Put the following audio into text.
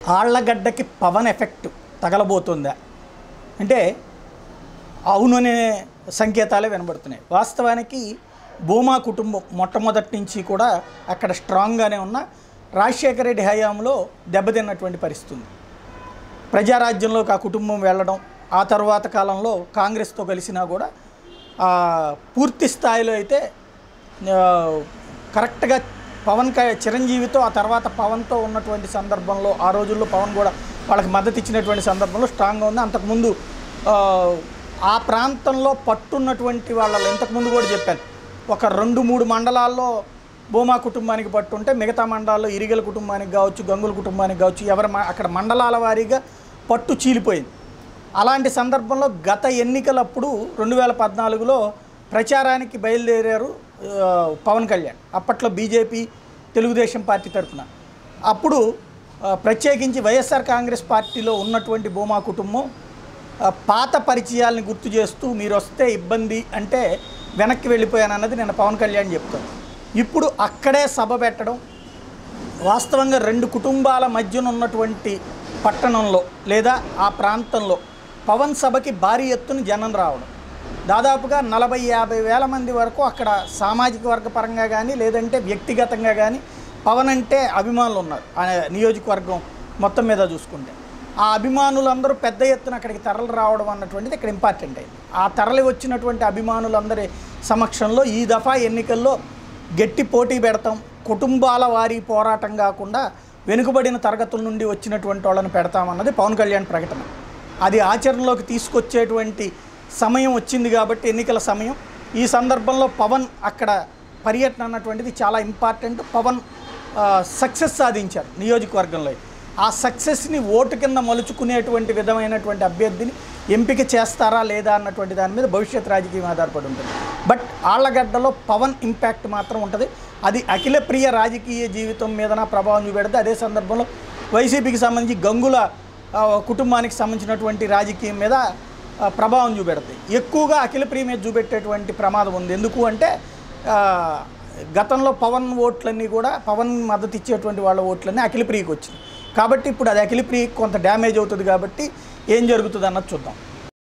ఆళ్లగడ్డకి Pawan effect తగలబోతుందా అంటే అవుననే సంకేతాలే వినబడుతున్నాయి వాస్తవానికి భూమా కుటుంబం మొట్టమొదటి నుంచి కూడా అక్కడ స్ట్రాంగ్గానే ఉన్న రాజశేఖర రెడ్డి హయాంలో దెబ్బతిన్నటువంటి పరిస్థితి ఉంది ప్రజారాజ్యంలోకి ఆ కుటుంబం వెళ్ళడం ఆ తర్వాత కాలంలో కాంగ్రెస్తో కలిసినా కూడా ఆ, పూర్తి స్థాయిలో అయితే ఆ, కరెక్ట్గా పవన్ క- చిరంజీవితో ఆ తర్వాత పవన్తో ఉన్నటువంటి సందర్భంలో ఆ రోజుల్లో పవన్ కూడా వాళ్ళకి మద్దతు ఇచ్చినటువంటి సందర్భంలో స్ట్రాంగ్గా ఉంది అంతకుముందు ఆ, ఆ ప్రాంతంలో పట్టున్నటువంటి వాళ్ళలో ఇంతకుముందు కూడా చెప్పాను ఒక రెండు మూడు మండలాల్లో భూమా కుటుంబానికి పట్టుంటే మిగతా మండలాల్లో ఇరిగల కుటుంబానికి కావచ్చు గంగుల కుటుంబానికి కావచ్చు ఎవరి మ- అక్కడ మండలాల వారీగా పట్టు చీలిపోయింది అలాంటి సందర్భంలో గత ఎన్నికలప్పుడు రెండు వేల పద్నాలుగులో ప్రచారానికి బయలుదేరారు ఆ, పవన్ కళ్యాణ్ అప్పట్లో బీజేపీ తెలుగుదేశం పార్టీ తరఫున అప్పుడు ఆ, ప్రత్యేకించి వైఎస్ఆర్ కాంగ్రెస్ పార్టీలో ఉన్నటువంటి భూమా కుటుంబం ఆ, పాత పరిచయాల్ని గుర్తు చేస్తూ మీరు వస్తే ఇబ్బంది అంటే వెనక్కి వెళ్ళిపోయాను అన్నది నేను పవన్ కళ్యాణ్ చెప్తాను ఇప్పుడు అక్కడే సభ పెట్టడం వాస్తవంగా రెండు కుటుంబాల మధ్యన ఉన్నటువంటి పట్టణంలో లేదా ఆ ప్రాంతంలో పవన్ సభకి భారీ ఎత్తున జనం రావడం దాదాపుగా నలభై యాభై వేల మంది వరకు అక్కడ సామాజిక వర్గ పరంగా కానీ లేదంటే వ్యక్తిగతంగా కానీ పవన్ అంటే అభిమానులు ఉన్నారు ఆ నియోజకవర్గం మొత్తం మీద చూసుకుంటే ఆ అభిమానులందరూ పెద్ద ఎత్తున అక్కడికి తరలి రావడం అన్నటువంటిది ఇక్కడ ఇంపార్టెంట్ అయింది ఆ తరలి వచ్చినటువంటి అభిమానులందరి సమక్షంలో ఈ దఫా ఎన్నికల్లో గట్టి పోటీ పెడతాం కుటుంబాల వారి పోరాటం కాకుండా వెనుకబడిన తరగతుల నుండి వచ్చినటువంటి వాళ్ళని పెడతామన్నది పవన్ కళ్యాణ్ ప్రకటన అది ఆచరణలోకి తీసుకొచ్చేటువంటి సమయం వచ్చింది కాబట్టి ఎన్నికల సమయం ఈ సందర్భంలో పవన్ అక్కడ పర్యటన అన్నటువంటిది చాలా ఇంపార్టెంట్ పవన్ సక్సెస్ సాధించారు నియోజకవర్గంలో ఆ సక్సెస్ని ఓటు కింద మలుచుకునేటువంటి విధమైనటువంటి అభ్యర్థిని ఎంపిక చేస్తారా లేదా అన్నటువంటి దాని మీద భవిష్యత్ రాజకీయం ఆధారపడి ఉంటుంది బట్ ఆళ్లగడ్డలో పవన్ ఇంపాక్ట్ మాత్రం ఉంటుంది అది అఖిల ప్రియ రాజకీయ జీవితం మీదన ప్రభావం చూపెడితే అదే సందర్భంలో వైసీపీకి సంబంధించి గంగుల ఆ, కుటుంబానికి సంబంధించినటువంటి రాజకీయం మీద ఆ, ప్రభావం చూపెడతాయి ఎక్కువగా అఖిల ప్రియ మీద చూపెట్టేటువంటి ప్రమాదం ఉంది ఎందుకు అంటే ఆ, గతంలో పవన్ ఓట్లన్నీ కూడా పవన్ మద్దతు ఇచ్చేటువంటి వాళ్ళ ఓట్లన్నీ అఖిలప్రియకి వచ్చింది కాబట్టి ఇప్పుడు అది అఖిలప్రియకి కొంత డ్యామేజ్ అవుతుంది కాబట్టి ఏం జరుగుతుంది అన్నది చూద్దాం